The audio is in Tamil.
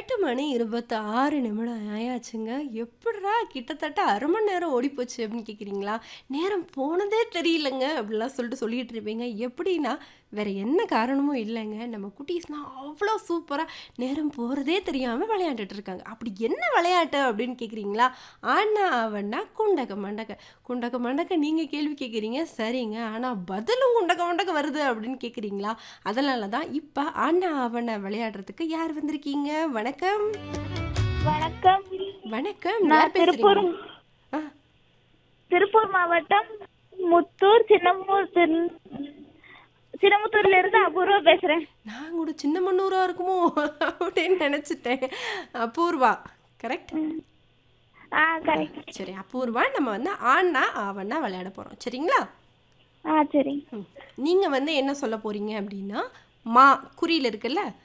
எட்டு மணி இருபத்தி ஆறு நிமிடம் ஆயாச்சுங்க எப்படிடா கிட்டத்தட்ட அரை மணி நேரம் ஓடி போச்சு அப்படின்னு கேட்குறீங்களா நேரம் போனதே தெரியலங்க அப்படிலாம் சொல்லிட்டு சொல்லிட்டு இருப்பீங்க எப்படின்னா வேற என்ன காரணமும் இல்லைங்க நம்ம குட்டீஸ்லாம் அவ்வளோ சூப்பராக நேரம் போகிறதே தெரியாமல் விளையாண்டுட்டு இருக்காங்க அப்படி என்ன விளையாட்டு அப்படின்னு கேட்குறீங்களா ஆனா அவனா குண்டக்க மண்டக்க குண்டக்க மண்டக்க நீங்கள் கேள்வி கேட்குறீங்க சரிங்க ஆனால் பதிலும் குண்டக்க மண்டக்க வருது அப்படின்னு கேட்குறீங்களா அதனால தான் இப்போ ஆனா அவனை விளையாடுறதுக்கு யார் வந்திருக்கீங்க வணக்கம் வணக்கம் வணக்கம் நான் யார் திருப்பூர் பேசுறீங்க ஆ திருப்பூர் மாவட்டம் முத்தூர் சின்னமூர் திரு- சின்னமுத்தூர்ல இருந்து அபூர்வா பேசுறேன் நான் கூட சின்ன மண்ணூராக இருக்குமோ அப்படின்னு நினச்சிட்டேன் அபூர்வா கரெக்ட் ஆ கரெக்ட் சரி அபூர்வா நம்ம வந்து ஆனா ஆவன்னா விளையாட போகிறோம் சரிங்களா ஆ சரி ம். நீங்க வந்து என்ன சொல்ல போறீங்க அப்படின்னா மா குறியில் இருக்குல்ல